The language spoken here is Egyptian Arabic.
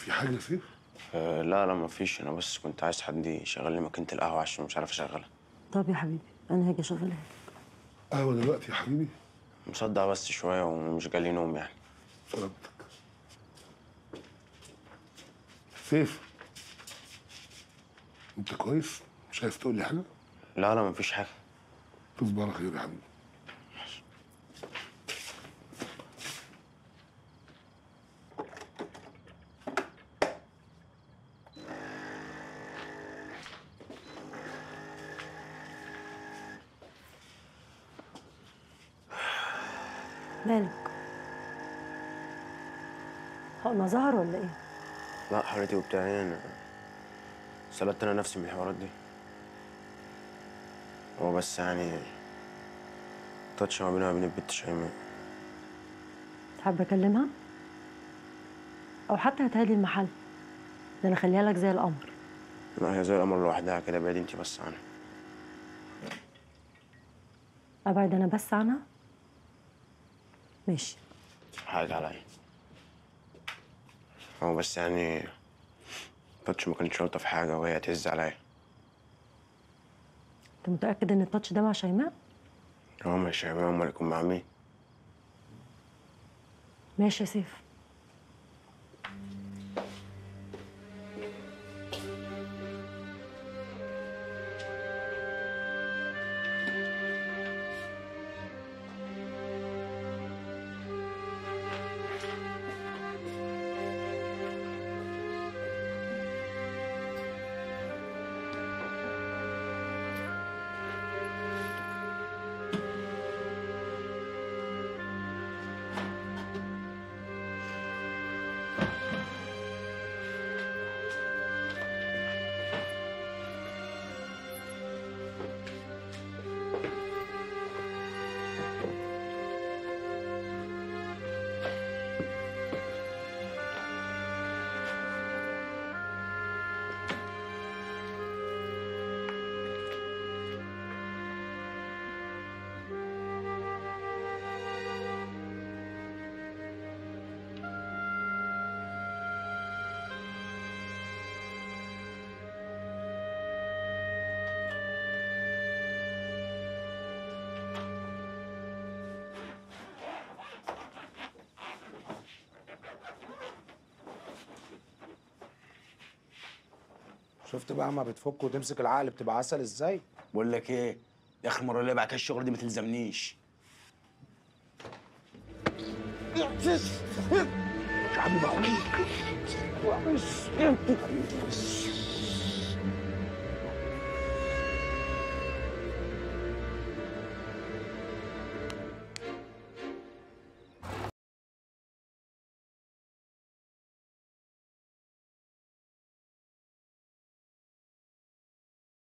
في حاجه يا سيف أه لا لا مفيش انا بس كنت عايز حد يشغل لي ماكينه القهوه عشان مش عارف اشغلها طب يا حبيبي انا هاجي اشغلها قهوه دلوقتي يا حبيبي مصدع بس شويه ومش جالي نوم يعني سلامتك سيف انت كويس مش عايز تقول لي حاجه لا لا مفيش حاجه تصبح على خير يا حبيبي مالك حقنا ظهر ولا ايه لا حالتي وبتاعي انا سلبت انا نفسي من الحوارات دي هو بس يعني تاتش ما بينها وبين البت شيماء حابه اكلمها او حتى هاتها لي المحل ده انا اخليها لك زي القمر لا هي زي القمر لوحدها كده بعيد انت بس عنها ابعد انا بس عنها ماشي حاجة عليا هو بس يعني تاتش ما كانتش شرطة في حاجة وهي هتهز عليا انت متاكد ان التاتش ده مع شيماء هو مش شيماء امال يكون مع مين ماشي يا سيف شفت بقى ما بتفك وتمسك العقل بتبقى عسل ازاي بقول لك ايه دي اخر مره اللي بعد كده الشغل دي ما تلزمنيش يا حبيبي